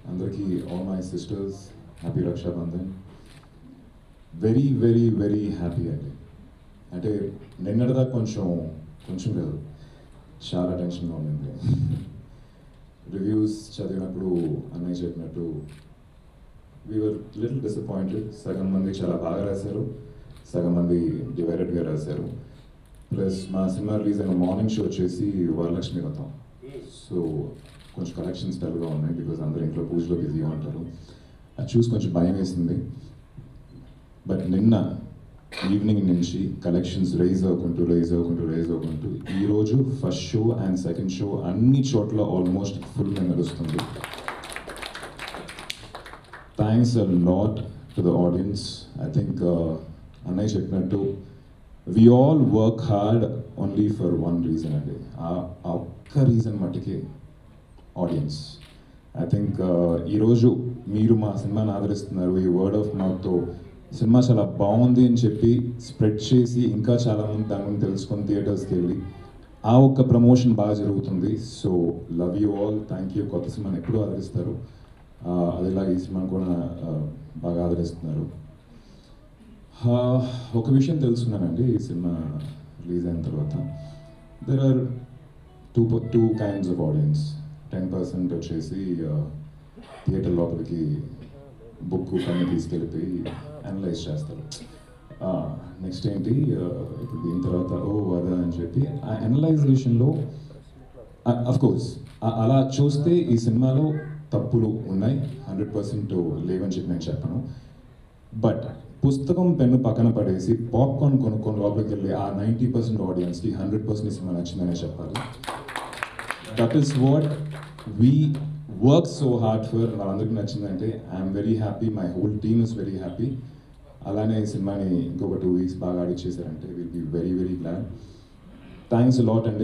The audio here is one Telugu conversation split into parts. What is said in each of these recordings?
అందరికీ all my sisters happy Rakshabandhan very very very happy అండి అంటే నిన్నటిదాకా కొంచెం కొంచెం కాదు చాలా టెన్షన్గా ఉండింది రివ్యూస్ చదివినప్పుడు అన్నయ్య చెప్పినట్టు వీఆర్ లిటిల్ డిసప్పాయింటెడ్ సగం మంది చాలా బాగా రాశారు సగం మంది డివైడెడ్గా రాశారు ప్లస్ మా సినిమా రిలీజ్ అయిన మార్నింగ్ షో వచ్చేసి వరలక్ష్మి వ్రతం సో కొంచెం కలెక్షన్స్ డల్గా ఉన్నాయి బికాజ్ అందరూ ఇంట్లో పూజలో బిజీగా ఉంటారు అది చూసి కొంచెం భయం వేసింది బట్ నిన్న ఈవినింగ్ నుంచి కలెక్షన్స్ రైజ్ అవ్వకుంటూ రైజ్ అవ్వకుంటూ రైజ్ అవ్వకుంటూ ఈరోజు first show and second show అన్ని చోట్ల ఆల్మోస్ట్ ఫుల్ నడుస్తుంది thanks a lot to the audience I think అన్నయ్య చెప్పినట్టు we all work hard only for one reason అండి ఆ ఆ ఒక్క రీజన్ మట్టుకే ఆడియన్స్ ఐ థింక్ ఈరోజు మీరు మా సినిమాని ఆదరిస్తున్నారు ఈ వర్డ్ ఆఫ్ మౌత్తో సినిమా చాలా బాగుంది అని చెప్పి స్ప్రెడ్ చేసి ఇంకా చాలామంది దాని గురించి తెలుసుకొని థియేటర్స్కి వెళ్ళి ఆ ఒక్క ప్రమోషన్ బాగా జరుగుతుంది so love you all thank you కొత్త సినిమాని ఎప్పుడూ ఆదరిస్తారు ఆ, అదేలా ఈ సినిమాని కూడా ఆ, బాగా ఆదరిస్తున్నారు ఆ, ఒక విషయం తెలుసుకున్నానండి ఈ సినిమా రిలీజ్ అయిన తర్వాత there are two two kinds of audience ten percent వచ్చేసి థియేటర్ లోపలికి బుక్ పని తీసుకెళ్ళిపోయి అనలైజ్ చేస్తారు నెక్స్ట్ ఏంటి ఆ, ఇప్పుడు దీని తర్వాత ఓ అదా అని చెప్పి ఆ అనలైజేషన్లో అఫ్ కోర్స్ అలా చూస్తే ఈ సినిమాలో తప్పులు ఉన్నాయి హండ్రెడ్ పర్సెంట్ లేవని చెప్పి నేను చెప్పను బట్ పుస్తకం పెన్ను పక్కన పడేసి పాప్కార్న్ కొనుక్కొని లోపలికి వెళ్ళి ఆ నైంటీ పర్సెంట్ ఆడియన్స్కి హండ్రెడ్ పర్సెంట్ సినిమా నచ్చిందనే చెప్పాలి that is what we work so hard for వాళ్ళందరికీ నచ్చిందంటే I'm very happy my whole team is very happy అలానే ఈ సినిమాని ఇంకొక టూ వీక్స్ బాగా ఆడిచ్చేసారంటే will be very very glad thanks lot అండి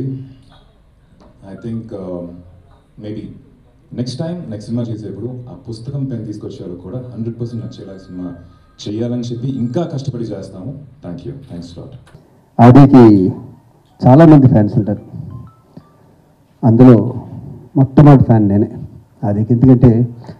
I think maybe next time next cinema చేసేప్పుడు ఆ పుస్తకం పెన్ తీసుకొచ్చేవాళ్ళు కూడా హండ్రెడ్ పర్సెంట్ నచ్చేలా సినిమా చేయాలని చెప్పి ఇంకా కష్టపడి చేస్తాము థ్యాంక్ యూ థ్యాంక్స్ లాట్ ఆదికి చాలామంది ఫ్యాన్స్ ఉంటారు అందులో మొట్టమొదటి ఫ్యాన్ నేనే ఆదికి ఎందుకంటే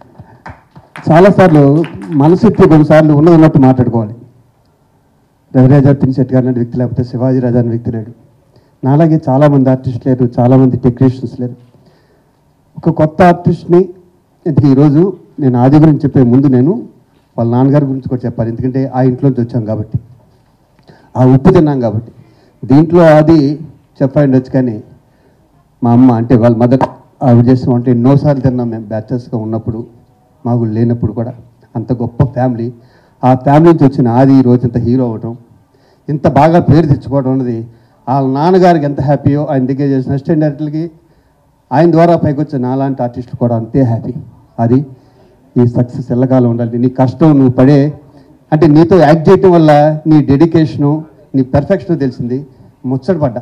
చాలాసార్లు మనసెత్తి కొన్నిసార్లు ఉన్నది ఉన్నట్టు మాట్లాడుకోవాలి రవిరాజా తినిశెట్టి గారు లాంటి వ్యక్తి లేకపోతే శివాజీ రాజా అనే వ్యక్తి లేడు నాలాగే చాలామంది ఆర్టిస్టులు లేరు చాలామంది టెక్నీషియన్స్ లేరు ఒక కొత్త ఆర్టిస్ట్ని ఎందుకు ఈరోజు నేను ఆది గురించి చెప్పే ముందు నేను వాళ్ళ నాన్నగారి గురించి కూడా చెప్పాలి ఎందుకంటే ఆ ఇంట్లోంచి వచ్చాం కాబట్టి ఆ ఉప్పు తిన్నాం కాబట్టి దీంట్లో అది చెప్పండొచ్చు కానీ మా అమ్మ అంటే వాళ్ళ మదర్ ఆవిడ చేసిన వంట ఎన్నోసార్లు తిన్నాం మేము బ్యాచర్స్గా ఉన్నప్పుడు మాకు లేనప్పుడు కూడా అంత గొప్ప ఫ్యామిలీ ఆ ఫ్యామిలీ నుంచి వచ్చిన ఆది ఈ రోజు ఇంత హీరో అవ్వడం ఇంత బాగా పేరు తెచ్చుకోవడం అన్నది వాళ్ళ నాన్నగారికి ఎంత హ్యాపీయో ఆయన దగ్గర చేసిన అసిస్టెంట్ డైరెక్టర్కి ఆయన ద్వారా పైకి వచ్చిన నాలాంటి ఆర్టిస్టులు కూడా అంతే హ్యాపీ అది ఈ సక్సెస్ ఎల్లకాలం ఉండాలి నీ కష్టం నువ్వు పడే అంటే నీతో యాక్ట్ చేయటం వల్ల నీ డెడికేషను నీ పెర్ఫెక్షన్ తెలిసింది ముచ్చటపడ్డా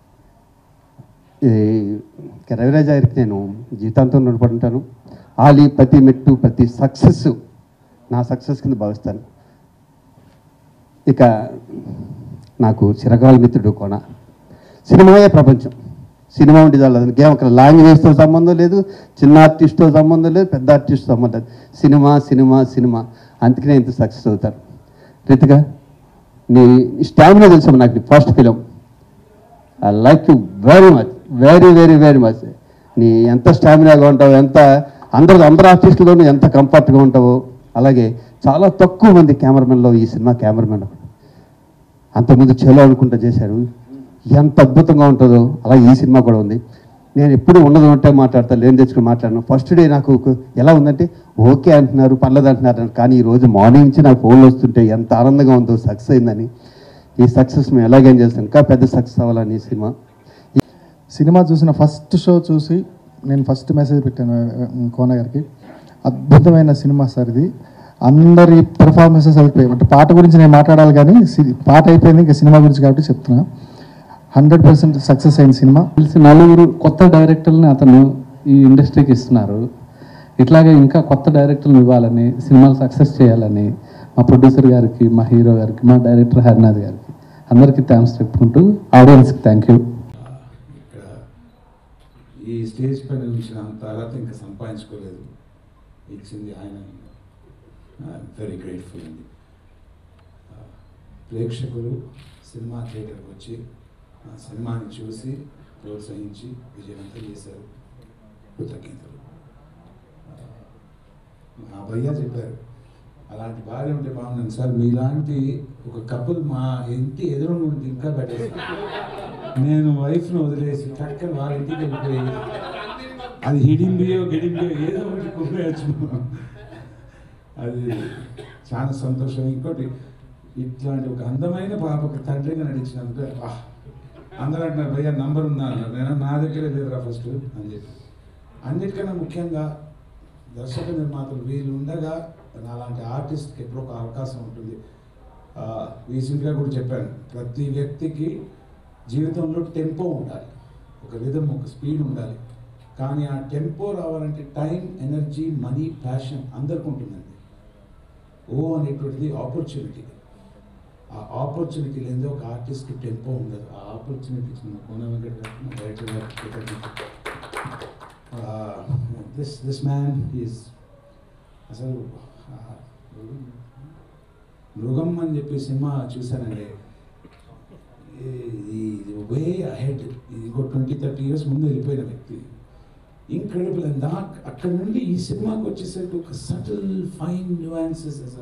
ఈ రవిరాజ గారికి నేను జీవితాంతం రుణపడి ఉంటాను ఆలి ప్రతి మెట్టు ప్రతి సక్సెస్ నా సక్సెస్ కింద భావిస్తాను ఇక నాకు చిరకాల మిత్రుడు కోన సినిమాయే ప్రపంచం సినిమా ఉంటే చాలు గేమ్ అక్కడ లాంగ్వేజ్తో సంబంధం లేదు చిన్న ఆర్టిస్ట్తో సంబంధం లేదు పెద్ద ఆర్టిస్ట్ సంబంధం లేదు సినిమా సినిమా సినిమా అందుకనే ఇంత సక్సెస్ అవుతారు రీతిగా నీ స్టామినా తెలుసు నాకు నీ first film I like you very much very very very much నీ ఎంత స్టామినాగా ఉంటావు ఎంత అందరు అందరు ఆర్టిస్టుల్లోనూ ఎంత కంఫర్ట్గా ఉంటావో అలాగే చాలా తక్కువ మంది కెమెరామెన్లో ఈ సినిమా కెమెరామెన్ అంతకుముందు చెలో అనుకుంటా చేశారు ఎంత అద్భుతంగా ఉంటుందో అలా ఈ సినిమా కూడా ఉంది నేను ఎప్పుడు ఉన్నది ఉంటే మాట్లాడతాను లేని తెచ్చుకుని మాట్లాడను ఫస్ట్ డే నాకు ఒక- ఎలా ఉందంటే ఓకే అంటున్నారు పర్లేదు అంటున్నారు కానీ ఈ రోజు మార్నింగ్ నుంచి నాకు ఫోన్లు వస్తుంటే ఎంత ఆనందంగా ఉందో సక్సెస్ అయిందని ఈ సక్సెస్ మేము ఎలాగేం చేస్తాం ఇంకా పెద్ద సక్సెస్ అవ్వాలని ఈ సినిమా సినిమా చూసిన ఫస్ట్ షో చూసి నేను ఫస్ట్ మెసేజ్ పెట్టాను ఆ, కోన గారికి అద్భుతమైన సినిమా సార్ ఇది అందరి పెర్ఫార్మెన్సెస్ అయిపోయాయి అంటే పాట గురించి నేను మాట్లాడాలి కానీ సి- పాట అయిపోయింది ఇంకా సినిమా గురించి కాబట్టి చెప్తున్నా హండ్రెడ్ పర్సెంట్ సక్సెస్ అయిన సినిమా తెలిసి నలుగురు కొత్త డైరెక్టర్లని అతను ఈ ఇండస్ట్రీకి ఇస్తున్నారు ఇట్లాగే ఇంకా కొత్త డైరెక్టర్లు ఇవ్వాలని సినిమాలు సక్సెస్ చేయాలని మా ప్రొడ్యూసర్ గారికి మా హీరో గారికి మా డైరెక్టర్ హరినాథ్ గారికి అందరికీ థ్యాంక్స్ చెప్పుకుంటూ ఆడియన్స్కి థ్యాంక్ యూ ఇక్కడ ఈ స్టేజ్ పైన నిలిచినంత అర్హత ఇంకా సంపాదించుకోలేదు ఇచ్చింది ఆయన వెరీ గ్రేట్ఫుల్ అండి ఆ, ప్రేక్షకులు సినిమా థియేటర్కి వచ్చి ఆ సినిమాని చూసి ప్రోత్సహించి విజయవంతం చేశారు కృతజ్ఞతలు ఆ, మా భయ్య చెప్పారు అలాంటి భార్య ఉంటే బాగుంది సార్ మీలాంటి ఒక కపుల్ మా ఇంటి ఎదురుగా ఉంటే ఇంకా బెటర్ నేను వైఫ్ను వదిలేసి చక్కని వాళ్ళ ఇంటికి వెళ్ళిపోయి అది హిడింబియో గిడింబియో ఏదో ఒకటి కుమ్మేయచ్చు అది చాలా సంతోషం ఇంకోటి ఇట్లాంటి ఒక అందమైన పాపకు తండ్రిగా నడిచినందుకు ఆహ్, అందరూ అంటున్నారు భయ్యా నంబర్ ఉందా అన్నారు నేను నా దగ్గరే లేదురా ఫస్ట్ అని చెప్పి అన్నిటికన్నా ముఖ్యంగా దర్శక నిర్మాతలు వీళ్ళు ఉండగా నాలాంటి ఆర్టిస్ట్కి ఎప్పుడో ఒక అవకాశం ఉంటుంది రీసెంట్గా కూడా చెప్పాను ప్రతి వ్యక్తికి జీవితంలో టెంపో ఉండాలి ఒక రిధం ఒక స్పీడ్ ఉండాలి కానీ ఆ టెంపో రావాలంటే టైం ఎనర్జీ మనీ ప్యాషన్ అందరికి ఉంటుందండి ఓ అనేటువంటిది ఆపర్చునిటీ ఆ ఆపర్చునిటీ లేనిదే ఒక ఆర్టిస్ట్కి టెంపో ఉండదు ఆ ఆపర్చునిటీ ఇచ్చిన కోన వెంకట గారు, మా డైరెక్టర్ గారికి కృతజ్ఞతలు. దిస్ దిస్ మ్యాన్ ఈజ్ అసలు ఆ, మృగం అని చెప్పి సినిమా చూశానండి ఇది వే అహెడ్ ఇది ఇంకో ట్వంటీ థర్టీ ఇయర్స్ ముందు వెళ్ళిపోయిన వ్యక్తి ఇంక్రెడిబుల్ అండ్ దా అక్కడ నుండి ఈ సినిమాకి వచ్చేసరికి ఒక subtle fine nuances as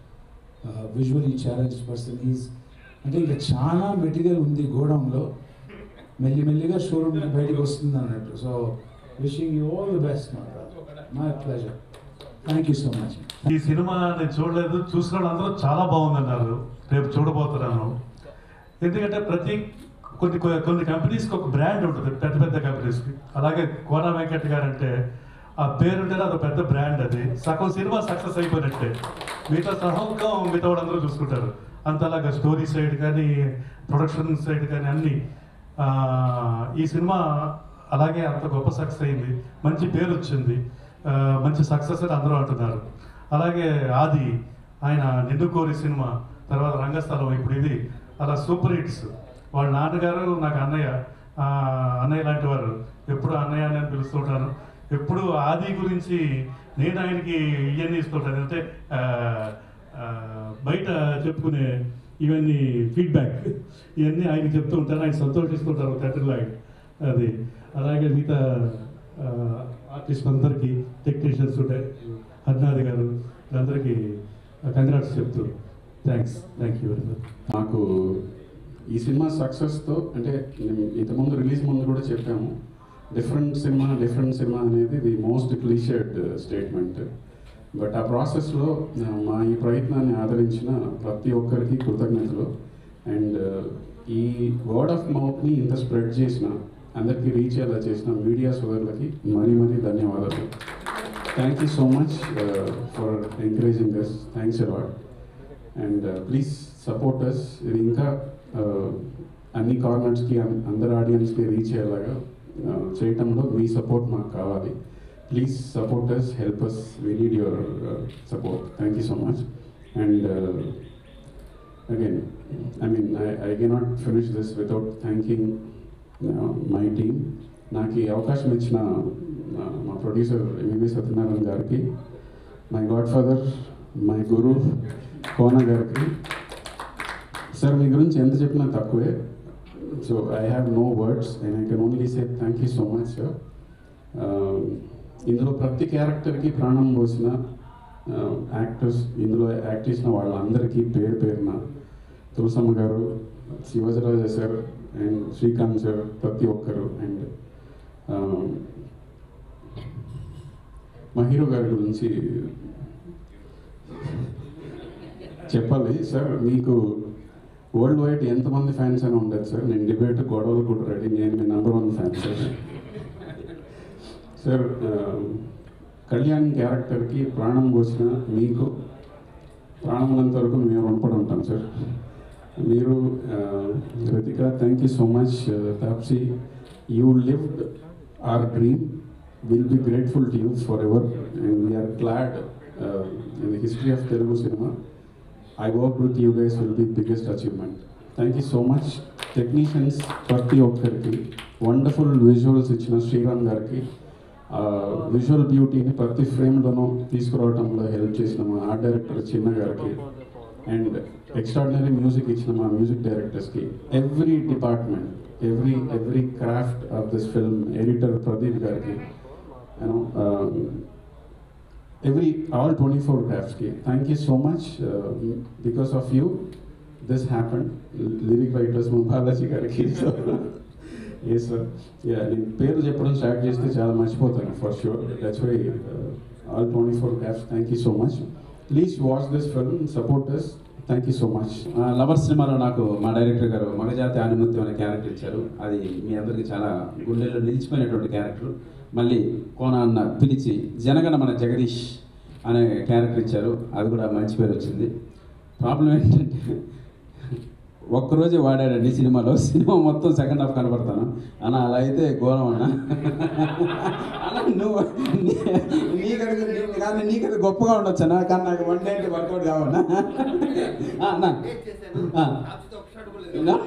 visually challenge person is అంటే ఇంకా చాలా మెటీరియల్ ఉంది గోడౌన్లో మెల్లిమెల్లిగా షోరూమ్ బయటకు వస్తుంది అన్నట్టు so wishing you all the best my pleasure thank you so much ఈ సినిమా నేను చూడలేదు చూసిన వాళ్ళందరూ చాలా బాగుందన్నారు రేపు చూడబోతున్నాను ఎందుకంటే ప్రతి కొన్ని కొన్ని- కొన్ని కంపెనీస్కి ఒక బ్రాండ్ ఉంటుంది పెద్ద పెద్ద కంపెనీస్కి అలాగే కోన వెంకట్ గారు అంటే ఆ పేరు ఉంటేనే అదొక పెద్ద బ్రాండ్ అది సగం సినిమా సక్సెస్ అయిపోయినట్టే మిగతా సహంకం మిగతా వాళ్ళందరూ చూసుకుంటారు అంతలాగా స్టోరీ సైడ్ కానీ ప్రొడక్షన్ సైడ్ కానీ అన్నీ ఆ, ఈ సినిమా అలాగే అంత గొప్ప సక్సెస్ అయింది మంచి పేరు వచ్చింది ఆ, మంచి సక్సెస్ అని అందరూ అంటున్నారు అలాగే ఆది ఆయన నిన్ను కోరి సినిమా తర్వాత రంగస్థలం ఇప్పుడు ఇది అలా సూపర్ హిట్స్ వాళ్ళ నాన్నగారు నాకు అన్నయ్య ఆ, అన్నయ్య లాంటి వారు ఎప్పుడు అన్నయ్య అని పిలుస్తుంటాను ఎప్పుడు ఆది గురించి నేను ఆయనకి ఇవన్నీ ఇస్తుంటాను అంటే ఆ, ఆ, బయట చెప్పుకునే ఇవన్నీ ఫీడ్బ్యాక్ ఇవన్నీ ఆయన చెప్తూ ఉంటారు ఆయన సంతోషిస్తుంటారు తండ్రిలాగా అది అలాగే మిగతా ఆర్టిస్ట్ అందరికీ టెక్నీషియన్స్ ఉంటాయి హర్నాథ్ గారు అందరికీ కంగ్రాట్స్ చెప్తూ thanks thank you very much మాకు ఈ సినిమా సక్సెస్తో అంటే మేము ఇంతకుముందు రిలీజ్ ముందు కూడా చెప్పాము డిఫరెంట్ సినిమా డిఫరెంట్ సినిమా అనేది the most cliched statement but ఆ ప్రాసెస్లో మా ఈ ప్రయత్నాన్ని ఆదరించిన ప్రతి ఒక్కరికి కృతజ్ఞతలు అండ్ ఈ వర్డ్ ఆఫ్ మౌత్ని ఇంత స్ప్రెడ్ చేసిన అందరికీ రీచ్ అయ్యేలా చేసిన మీడియా సోదరులకి మరీ మరీ ధన్యవాదాలు thank you so much for encouraging this thanks a lot and please support us ఇది ఇంకా uh, అన్ని కార్నర్స్కి అందరు ఆడియన్స్కి రీచ్ అయ్యేలాగా uh, చేయటంలో మీ సపోర్ట్ మాకు కావాలి please support us help us we need your support thank you so much and again I mean I I cannot finish this without thanking my team నాకు ఈ అవకాశం ఇచ్చిన uh, మా ప్రొడ్యూసర్ ఎంవి సత్యనారాయణ గారికి my godfather my guru Kona గారికి సార్ మీ గురించి ఎంత చెప్పినా తక్కువే so I have no words and I can only say thank you so much sir ఇందులో ప్రతి క్యారెక్టర్కి ప్రాణం పోసిన యాక్టర్స్ ఇందులో యాక్ట్ చేసిన వాళ్ళందరికీ పేరు పేరున తులసమ్మ గారు శివజరాజ సార్ అండ్ శ్రీకాంత్ సార్ ప్రతి ఒక్కరు అండ్ మా హీరో గారి గురించి చెప్పాలి సార్ మీకు వరల్డ్ వైడ్ ఎంతమంది ఫ్యాన్స్ అని ఉండదు సార్ నేను డిబేట్ గొడవలు కూడా రెడీ నేను మీ number one fan sir sir ఆ, కళ్యాణ్ క్యారెక్టర్కి ప్రాణం పోసిన మీకు ప్రాణం ఉన్నంత వరకు మేము రుణపడి ఉంటాం సార్ మీరు Rathika thank you so much Taapsee you lived our dream will be grateful to you forever and we are glad in the history of Telugu cinema I work with you guys will be biggest achievement thank you so much technicians ప్రతి ఒక్కరికి వండర్ఫుల్ విజువల్స్ ఇచ్చిన శ్రీరామ్ గారికి విజువల్ బ్యూటీని ప్రతి ఫ్రేమ్లోనూ తీసుకురావడంలో హెల్ప్ చేసిన మా ఆర్ట్ డైరెక్టర్ చిన్న గారికి అండ్ ఎక్స్ట్రాడినరీ మ్యూజిక్ ఇచ్చిన మా మ్యూజిక్ డైరెక్టర్స్కి every department every every craft of this film editor Pradeep గారికి యూనో every all 24 craftsకి thank you so much because of you this happen lyric writers మా బాలాజీ గారికి ఏ సార్ యా నేను పేరు చెప్పడం స్టార్ట్ చేస్తే చాలా మర్చిపోతాను for sure that's why all twenty four crafts thank you so much please watch this film support this thank you so much Lover సినిమాలో నాకు మా డైరెక్టర్ గారు మగజాతి ఆనుమత్యం అనే క్యారెక్టర్ ఇచ్చారు అది మీ అందరికీ చాలా గుండెల్లో నిలిచిపోయినటువంటి క్యారెక్టర్ మళ్ళీ కోన అన్న పిలిచి జనగణ మన జగదీష్ అనే క్యారెక్టర్ ఇచ్చారు అది కూడా మంచి పేరు వచ్చింది ప్రాబ్లం ఏంటంటే ఒక్కరోజే వాడాడండి సినిమాలో సినిమా మొత్తం సెకండ్ హాఫ్ కనపడతాను అన్న అలా అయితే ఘోరం అన్న అన్న నువ్వు నీకది కానీ నీకది గొప్పగా ఉండొచ్చు అన్న కానీ నాకు వన్ డే అంటే వర్కౌట్ కావన్నా ఆ, అన్న ఆ. నా?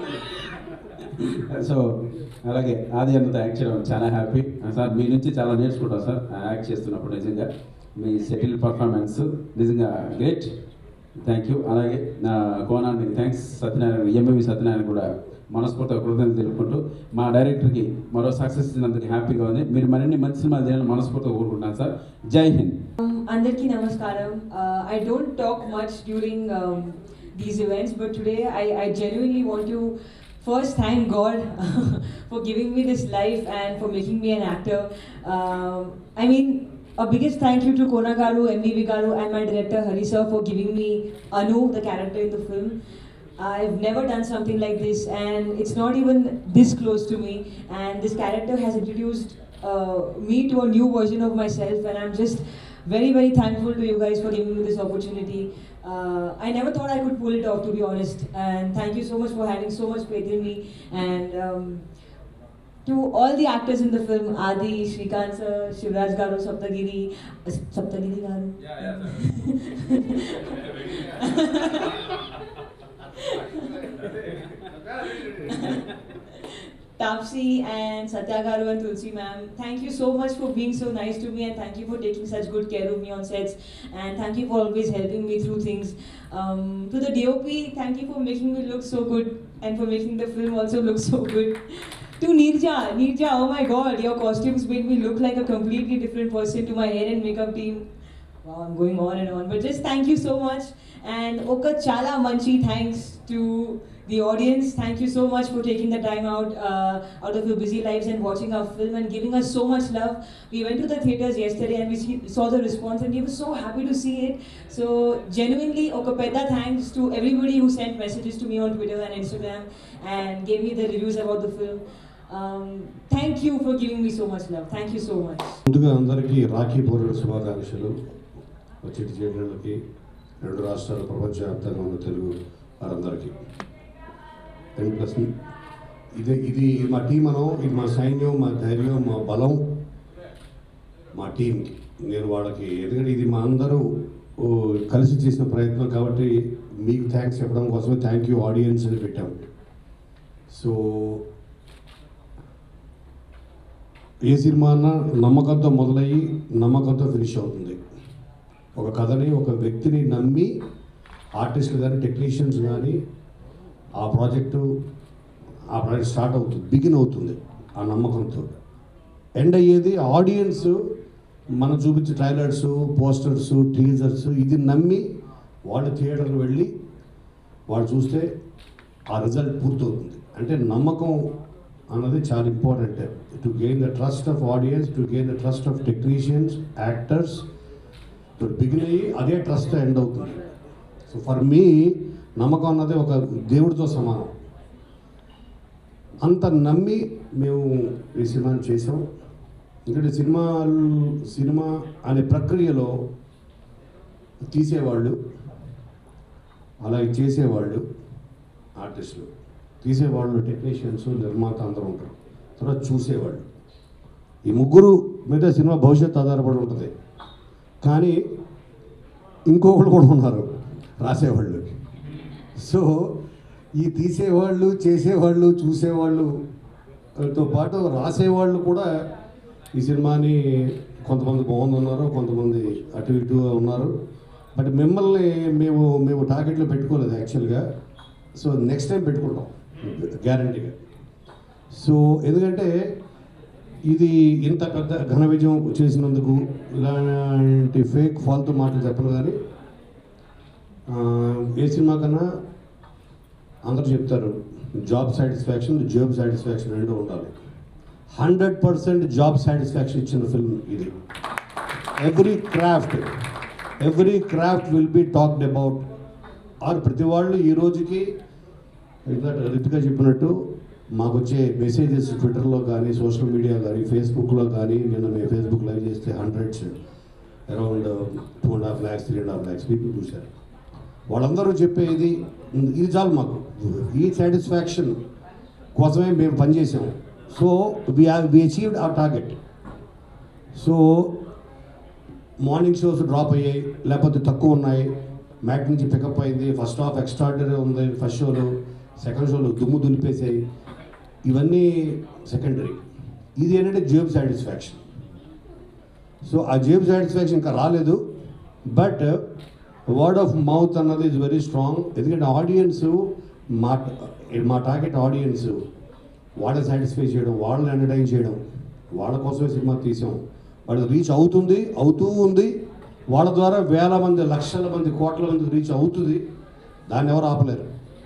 సో అలాగే ఆది అన్నతో యాక్ట్ చేయడం చాలా హ్యాపీ సార్ మీ నుంచి చాలా నేర్చుకుంటాం సార్ యాక్ట్ చేస్తున్నప్పుడు నిజంగా మీ సెటిల్ పర్ఫార్మెన్స్ నిజంగా గ్రేట్ థ్యాంక్ యూ అలాగే నా కోనానికి థ్యాంక్స్ సత్యనారాయణ ఎంఎవి సత్యనారాయణ కూడా మనస్ఫూర్తిగా కృతజ్ఞతలు తెలుపుకుంటూ మా డైరెక్టర్కి మరో సక్సెస్ ఇచ్చినందుకు హ్యాపీగా ఉంది మీరు మరిన్ని మంచి సినిమాలు చేయాలని మనస్ఫూర్తిగా కోరుకుంటున్నాను సార్ జై హింద్ అందరికీ నమస్కారం I don't talk much during these events but today I I genuinely want to first thank God for giving me this life and for making me an actor. Um, I mean, a biggest thank you to Kona Garu, MVV Garu, and my director Hari sir for giving me Anu, the character in the film. I've never done something like this, and it's not even this close to me. And this character has introduced uh, me to a new version of myself, and I'm just very, very thankful to you guys for giving me this opportunity. Uh, I never thought I could pull it off, to be honest. And thank you so much for having so much faith in me. And um, to all the actors in the film, Adi, Shrikant sir, Shivraj Garu, Saptagiri, uh, Saptagiri Garu. Tapsi and Satya Garu and Tulsi ma'am, thank you so much for being so nice to me and thank you for taking such good care of me on sets and thank you for always helping me through things. Um, to the DOP, thank you for making me look so good and for making the film also look so good. To Nirja, Nirja, oh my god, your costumes made me look like a completely different person to my hair and makeup team. Wow, I'm going on and on, but just thank you so much. And Oka Chala Manchi, thanks to the audience. Thank you so much for taking the time out uh, out of your busy lives and watching our film and giving us so much love. We went to the theaters yesterday and we see, saw the response and we were so happy to see it. So genuinely, Okapeda thanks to everybody who sent messages to me on Twitter and Instagram and gave me the reviews about the film. Um, thank you for giving me so much love. Thank you so much. ముందుగా అందరికీ రాఖీ పౌర్ణమి శుభాకాంక్షలు వచ్చేటి చేయడానికి రెండు రాష్ట్రాల ప్రపంచవ్యాప్తంగా ఉన్న తెలుగు వారందరికీ టెన్ ప్లస్ ఇది ఇది మా టీం మనం ఇది మా సైన్యం మా ధైర్యం మా బలం మా టీం నేను వాళ్ళకి ఎందుకంటే ఇది మా అందరూ ఓ, కలిసి చేసిన ప్రయత్నం కాబట్టి మీకు థ్యాంక్స్ చెప్పడం కోసమే థ్యాంక్ యూ ఆడియన్స్ అని పెట్టాం సో ఏ సినిమా అన్నా నమ్మకంతో మొదలయ్యి నమ్మకంతో ఫినిష్ అవుతుంది ఒక కథని ఒక వ్యక్తిని నమ్మి ఆర్టిస్టులు కానీ టెక్నీషియన్స్ కానీ ఆ ప్రాజెక్టు ఆ ప్రాజెక్ట్ స్టార్ట్ అవుతుంది బిగిన్ అవుతుంది ఆ నమ్మకంతో ఎండ్ అయ్యేది ఆడియన్స్ మనం చూపించే ట్రైలర్స్ పోస్టర్స్ టీజర్స్ ఇది నమ్మి వాళ్ళు థియేటర్కి వెళ్ళి వాళ్ళు చూస్తే ఆ రిజల్ట్ పూర్తవుతుంది అంటే నమ్మకం అన్నది చాలా important to gain the trust of audience to gain the trust of technicians actors తో బిగిన్ అయ్యి అదే ట్రస్ట్ ఎండ్ అవుతుంది సో ఫర్ మీ నమ్మకం అన్నది ఒక దేవుడితో సమానం అంత నమ్మి మేము ఈ సినిమాని చేసాం ఎందుకంటే సినిమా సినిమా అనే ప్రక్రియలో తీసేవాళ్ళు అలాగే చేసేవాళ్ళు ఆర్టిస్టులు తీసేవాళ్ళు టెక్నీషియన్స్ నిర్మాత అందరూ ఉంటారు తర్వాత చూసేవాళ్ళు ఈ ముగ్గురు మీద సినిమా భవిష్యత్తు ఆధారపడి ఉంటుంది కానీ ఇంకొకళ్ళు కూడా ఉన్నారు రాసేవాళ్ళు సో ఈ తీసేవాళ్ళు చేసేవాళ్ళు చూసేవాళ్ళు తో పాటు రాసేవాళ్ళు కూడా ఈ సినిమాని కొంతమంది బాగుందన్నారు కొంతమంది అటు ఇటుగా ఉన్నారు బట్ మిమ్మల్ని మేము మేము టార్గెట్లో పెట్టుకోలేదు యాక్చువల్గా సో నెక్స్ట్ టైం పెట్టుకుంటాం గ్యారంటీగా సో ఎందుకంటే ఇది ఇంత పెద్ద ఘన విజయం చేసినందుకు ఇలాంటి ఫేక్ ఫాల్తూ మాటలు చెప్పను కానీ ఆ, ఏ సినిమా కన్నా అందరూ చెప్తారు జాబ్ సాటిస్ఫాక్షన్ జాబ్ సాటిస్ఫాక్షన్ రెండు ఉండాలి హండ్రెడ్ పర్సెంట్ జాబ్ సాటిస్ఫాక్షన్ ఇచ్చిన ఫిల్మ్ ఇది every craft every craft will be talked about or ప్రతి వాళ్ళు ఈ రోజుకి ఇందాక రితిగా చెప్పినట్టు మాకు వచ్చే మెసేజెస్ ట్విట్టర్లో కానీ సోషల్ మీడియా కానీ ఫేస్బుక్లో కానీ నిన్న మేము ఫేస్బుక్ లైవ్ చేస్తే hundreds around two and half lakhs three and half lakhs people చూశారు వాళ్ళందరూ చెప్పేది ఇది చాలు మాకు ఈ సాటిస్ఫాక్షన్ కోసమే మేము పనిచేసాము so we we achieved our target so morning shows drop అయ్యాయి లేకపోతే తక్కువ ఉన్నాయి మ్యాట్ నుంచి పికప్ అయింది ఫస్ట్ హాఫ్ ఎక్స్ట్రాడనరీ ఉంది ఫస్ట్ షోలు సెకండ్ షోలు దుమ్ము దులిపేసాయి ఇవన్నీ సెకండరీ ఇది ఏంటంటే జేబ్ సాటిస్ఫాక్షన్ సో ఆ జేబ్ సాటిస్ఫాక్షన్ ఇంకా రాలేదు బట్ వర్డ్ ఆఫ్ మౌత్ అన్నది ఇస్ వెరీ స్ట్రాంగ్ ఎందుకంటే ఆడియన్స్ మా మా టార్గెట్ ఆడియన్స్ వాళ్ళని సాటిస్ఫై చేయడం వాళ్ళని ఎంటర్టైన్ చేయడం వాళ్ళ కోసమే సినిమా తీసాం వాళ్ళకి రీచ్ అవుతుంది అవుతూ ఉంది వాళ్ళ ద్వారా వేల మంది లక్షల మంది కోట్ల మంది రీచ్ అవుతుంది దాన్ని ఎవరు ఆపలేరు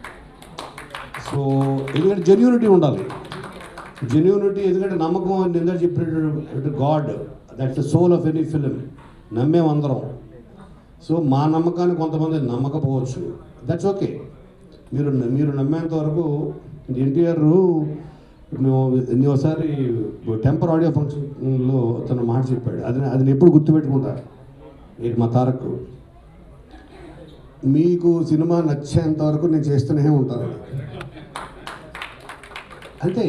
సో ఎందుకంటే జెన్యూనిటీ ఉండాలి జెన్యూనిటీ ఎందుకంటే నమ్మకం అని ఎందుకంటే చెప్పినట్టు god that's the soul of any film నమ్మేం అందరం సో మా నమ్మకాన్ని కొంతమంది నమ్మకపోవచ్చు దట్స్ ఓకే మీరు మీరు నమ్మేంత వరకు ఎన్టీఆర్ మేము నేను ఒకసారి టెంపర్ ఆడియో ఫంక్షన్లో తన మాట చెప్పాడు అది అది నేను ఎప్పుడు గుర్తుపెట్టుకుంటా ఏంటి మా తారక్ మీకు సినిమా నచ్చేంత వరకు నేను చేస్తూనే ఉంటాను అంతే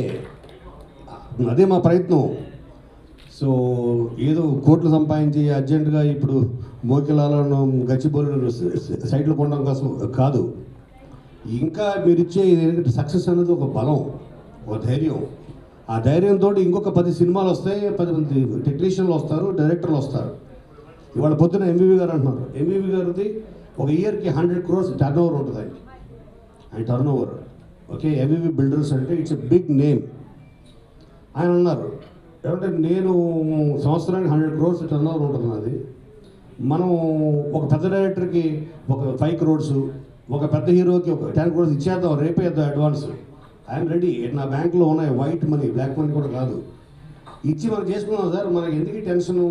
అదే మా ప్రయత్నం సో ఏదో కోట్లు సంపాదించి అర్జెంటుగా ఇప్పుడు మోకిలాలను గచ్చిబోలు సైట్లు కొనడం కోసం కాదు ఇంకా మీరు ఇచ్చే సక్సెస్ అనేది ఒక బలం ఒక ధైర్యం ఆ ధైర్యంతో ఇంకొక పది సినిమాలు వస్తాయి పది మంది టెక్నీషియన్లు వస్తారు డైరెక్టర్లు వస్తారు ఇవాళ పొద్దున ఎంవివి గారు అంటున్నారు ఎంవివి గారిది ఒక ఇయర్కి హండ్రెడ్ క్రోర్స్ టర్న్ ఓవర్ ఉంటుంది ఆయన ఆయన turnover okay MVV builders అంటే ఇట్స్ ఎ బిగ్ నేమ్ ఆయన అన్నారు ఏమంటే నేను సంవత్సరానికి హండ్రెడ్ క్రోర్స్ టర్న్ ఓవర్ ఉంటుంది నాది మనం ఒక పెద్ద డైరెక్టర్కి ఒక ఫైవ్ క్రోర్స్ ఒక పెద్ద హీరోకి ఒక టెన్ క్రోర్స్ ఇచ్చేద్దాం రేపే ఇద్దాం అడ్వాన్స్ ఐఎమ్ రెడీ నా బ్యాంక్లో ఉన్నాయి వైట్ మనీ బ్లాక్ మనీ కూడా కాదు ఇచ్చి మనం చేసుకున్నాం సార్ మనకి ఎందుకు టెన్షను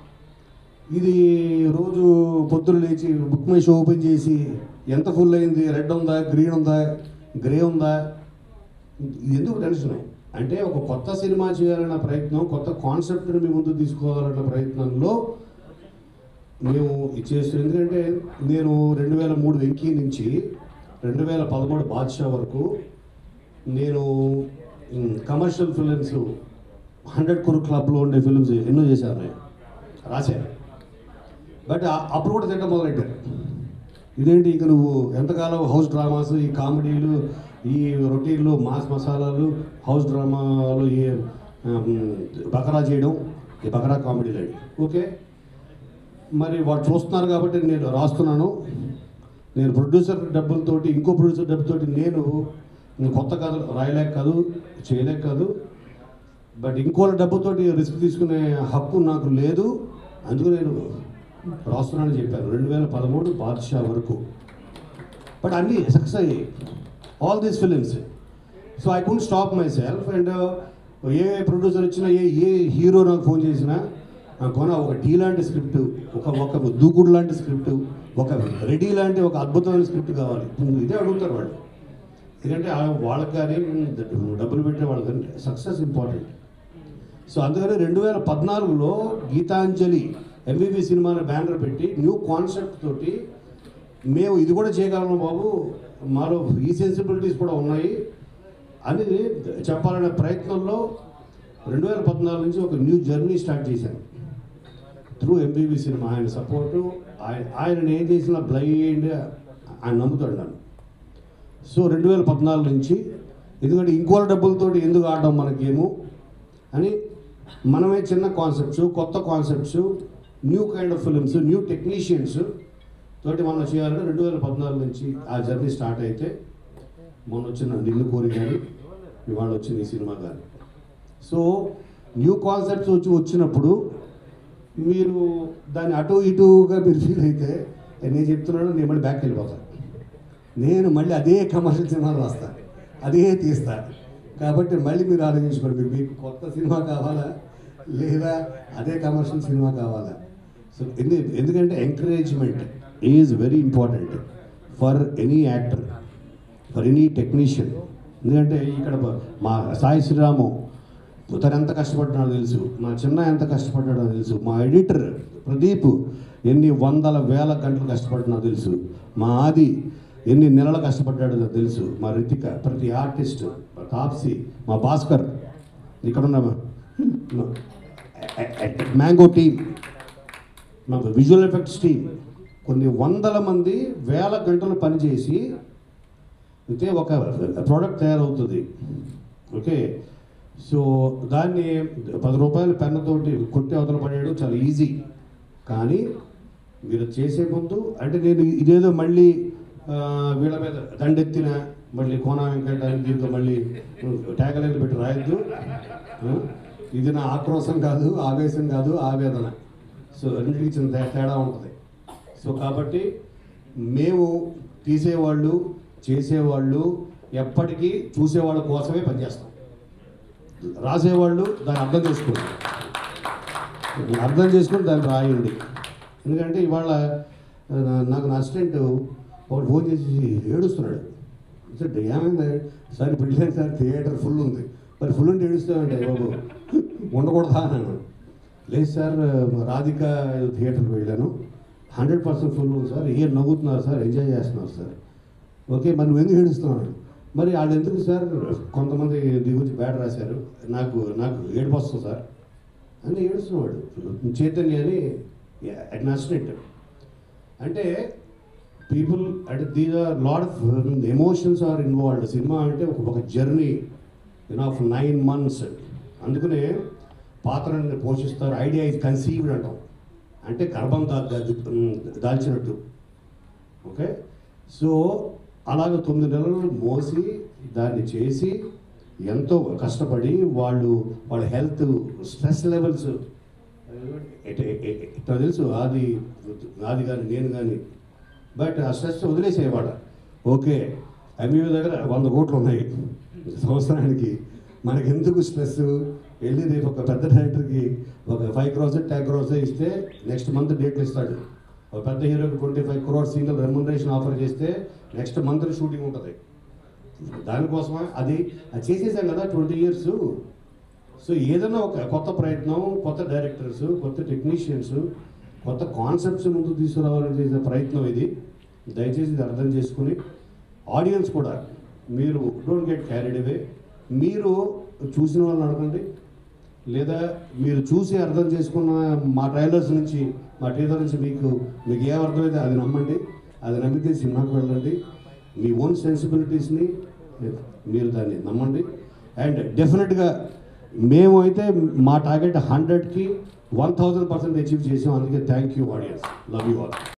ఇది రోజు పొద్దున్న లేచి బుక్ మై షో ఓపెన్ చేసి ఎంత ఫుల్ అయింది రెడ్ ఉందా గ్రీన్ ఉందా గ్రే ఉందా ఇది ఎందుకు టెన్షన్ అంటే ఒక కొత్త సినిమా చేయాలన్న ప్రయత్నం కొత్త కాన్సెప్ట్ని మీ ముందు తీసుకోవాలన్న ప్రయత్నంలో మేము ఇచ్చేస్తాం ఎందుకంటే నేను రెండు వేల మూడు వెంకీ నుంచి రెండు వేల పదమూడు బాద్షా వరకు నేను కమర్షియల్ ఫిలిమ్స్ హండ్రెడ్ కురు క్లబ్లో ఉండే ఫిలిమ్స్ ఎన్నో చేశాను నేను రాశాను బట్ ఆ- అప్పుడు కూడా తింట మొదలెట్టారు ఇదేంటి ఇక నువ్వు ఎంతకాలం హౌస్ డ్రామాస్ ఈ కామెడీలు ఈ రొటీన్లు మాస్ మసాలాలు హౌస్ డ్రామాలు ఈ ఆమ్, బకరా చేయడం ఈ బకరా కామెడీలు అండి ఓకే మరి వాళ్ళు చూస్తున్నారు కాబట్టి నేను రాస్తున్నాను నేను ప్రొడ్యూసర్ డబ్బులతోటి ఇంకో ప్రొడ్యూసర్ డబ్బుతోటి నేను నేను కొత్త కథలు రాయలేక కాదు చేయలేక కాదు బట్ ఇంకోళ్ళ డబ్బుతోటి రిస్క్ తీసుకునే హక్కు నాకు లేదు అందుకు నేను రాస్తున్నానని చెప్పాను రెండు వేల పదమూడు బాద్షా వరకు బట్ అన్నీ సక్సెస్ అయ్యాయి all these films so I could stop myself and ఏ ప్రొడ్యూసర్ వచ్చినా ఏ ఏ హీరో నాకు ఫోన్ చేసినా నాకు కొన ఒక టీ లాంటి స్క్రిప్ట్ ఒక ఒక దూకుడు లాంటి స్క్రిప్ట్ ఒక రెడీ లాంటి ఒక అద్భుతమైన స్క్రిప్ట్ కావాలి ఇదే అడుగుతారు వాళ్ళు ఎందుకంటే ఆ వాళ్ళకి కానీ డబ్బులు పెట్టే వాళ్ళకి సక్సెస్ ఇంపార్టెంట్ సో అందుకని రెండు వేల పద్నాలుగులో గీతాంజలి ఎంబీబీ సినిమాని బ్యానర్ పెట్టి న్యూ కాన్సెప్ట్ తోటి మేము ఇది కూడా చేయగలము బాబు మాలో ఈ సెన్సిబిలిటీస్ కూడా ఉన్నాయి అని చెప్పాలనే ప్రయత్నంలో రెండు వేల పద్నాలుగు నుంచి ఒక న్యూ జర్నీ స్టార్ట్ చేశాను త్రూ ఎంబీబీ సినిమా ఆయన సపోర్టు ఆయన ఆయన ఏం చేసిన బ్లైండ్ ఆయన నమ్ముతాడు నన్ను సో రెండు వేల పద్నాలుగు నుంచి ఎందుకంటే ఇంకోల డబ్బులతోటి ఎందుకు ఆడడం మన గేము అని మనమే చిన్న కాన్సెప్ట్స్ కొత్త concepts new kind of films new technicians తోటి మనం చేయాలంటే రెండు వేల పద్నాలుగు నుంచి ఆ జర్నీ స్టార్ట్ అయితే మొన్న వచ్చిన నిన్ను కోరి కానీ ఇవాళ వచ్చిన ఈ సినిమా కానీ సో న్యూ కాన్సెప్ట్స్ వచ్చి వచ్చినప్పుడు మీరు దాన్ని అటు ఇటుగా మీరు ఫీల్ అయితే నేను చెప్తున్నాను నేను మళ్ళీ బ్యాక్ వెళ్ళిపోతాను నేను మళ్ళీ అదే కమర్షియల్ సినిమాలు రాస్తాను అదే తీస్తా కాబట్టి మళ్ళీ మీరు ఆలోచించుకోండి మీరు మీకు కొత్త సినిమా కావాలా లేదా అదే కమర్షియల్ సినిమా కావాలా సో ఎందు ఎందుకంటే encouragement is very important for any actor for any technician ఎందుకంటే ఇక్కడ మా సాయి శ్రీరాము తను ఎంత కష్టపడ్డాడో తెలుసు మా చిన్న ఎంత కష్టపడ్డాడో తెలుసు మా ఎడిటర్ ప్రదీప్ ఎన్ని వందల వేల గంటలు కష్టపడ్డాడో తెలుసు మా ఆది ఎన్ని నెలలు కష్టపడ్డాడో తెలుసు మా రితిక ప్రతి ఆర్టిస్ట్ మా తాప్సీ మా భాస్కర్ ఇక్కడున్న మ్యాంగో టీమ్ మా విజువల్ ఎఫెక్ట్స్ టీమ్ కొన్ని వందల మంది వేల గంటలు పనిచేసి అయితే ఒక ప్రోడక్ట్ తయారవుతుంది ఓకే సో దాన్ని పది రూపాయల పెన్నతోటి కొట్టి అవతల పడేయడం చాలా ఈజీ కానీ మీరు చేసే ముందు అంటే నేను ఇదేదో మళ్ళీ ఆ, వీళ్ళ మీద దండెత్తిన మళ్ళీ కోనా వెంకట అని దీంతో మళ్ళీ ట్యాగలైన్లు పెట్టి రాయొద్దు ఆ, ఇది నా ఆక్రోశం కాదు ఆవేశం కాదు ఆవేదన సో రెండింటికి చిన్న తే- తేడా ఉంటుంది సో కాబట్టి మేము తీసేవాళ్ళు చేసేవాళ్ళు ఎప్పటికీ చూసేవాళ్ళ కోసమే పనిచేస్తాం రాసేవాళ్ళు దాన్ని అర్థం చేసుకోండి అర్థం చేసుకొని దాన్ని రాయండి ఎందుకంటే ఇవాళ ఆ, నాకు నా అసిస్టెంట్ ఒకటి ఫోన్ చేసి ఏడుస్తున్నాడు సార్ ఏమైంది సార్ ఇప్పుడు లేదు సార్ థియేటర్ ఫుల్ ఉంది మరి ఫుల్ ఉంటే ఏడుస్తామంటే బాబు ఉండకూడదా అన్నాను లేదు సార్ రాధిక థియేటర్కి వెళ్ళాను హండ్రెడ్ పర్సెంట్ ఫుల్ ఉంది సార్ ఏం నవ్వుతున్నారు సార్ ఎంజాయ్ చేస్తున్నారు సార్ ఓకే మరి నువ్వు ఎందుకు ఏడుస్తున్నావు మరి వాళ్ళు ఎందుకు సార్ కొంతమంది దీని గురించి బ్యాడ్ రాశారు నాకు నాకు ఏడుపు వస్తుంది సార్ అని ఏడుస్తున్నాడు చైతన్య అని అడ్నాస్టెంట్ అంటే పీపుల్ అంటే these are lot of emotions are involved cinema అంటే ఒక ఒక journey you know of nine months అందుకనే పాత్రని పోషిస్తారు ఐడియా ఇస్ కన్సీవ్డ్ అంటాం అంటే గర్భం దా దా- దాల్చినట్టు ఓకే సో అలాగ తొమ్మిది నెలలు మోసి దాన్ని చేసి ఎంతో కష్టపడి వాళ్ళు వాళ్ళ హెల్త్ స్ట్రెస్ లెవెల్స్ ఇట్లా తెలుసు ఆది నాది కానీ నేను కానీ బట్ ఆ స్ట్రెస్ వదిలేసేవాడు ఓకే ఎంఈ దగ్గర వంద కోట్లు ఉన్నాయి సంవత్సరానికి మనకి ఎందుకు స్ట్రెస్ వెళ్ళి రేపు ఒక పెద్ద డైరెక్టర్కి ఒక ఫైవ్ క్రోర్స్ టెన్ క్రోర్స్ ఇస్తే నెక్స్ట్ మంత్ డేట్లు ఇస్తాడు ఒక పెద్ద హీరోకి twenty five crores single remuneration offer చేస్తే నెక్స్ట్ మంత్ షూటింగ్ ఉంటుంది దానికోసమే అది అది చేసేసాం కదా ట్వంటీ ఇయర్స్ సో ఏదైనా ఒక కొత్త ప్రయత్నం కొత్త డైరెక్టర్స్ కొత్త టెక్నీషియన్స్ కొత్త కాన్సెప్ట్స్ ముందుకు తీసుకురావాలని చేసే ప్రయత్నం ఇది దయచేసి ఇది అర్థం చేసుకుని ఆడియన్స్ కూడా మీరు డోంట్ గెట్ క్యారీడ్ అవే మీరు చూసిన వాళ్ళని అడగండి లేదా మీరు చూసి అర్థం చేసుకున్న మా ట్రైలర్స్ నుంచి మా టీజర్ నుంచి మీకు మీకు ఏం అర్థమైతే అది నమ్మండి అది నమ్మితే సినిమాకి వెళ్ళండి మీ ఓన్ సెన్సిబిలిటీస్ని మీరు దాన్ని నమ్మండి అండ్ డెఫినెట్గా మేము అయితే మా టార్గెట్ హండ్రెడ్కి వన్ థౌజండ్ పర్సెంట్ అచీవ్ చేసాం అందుకే thank you audience love you all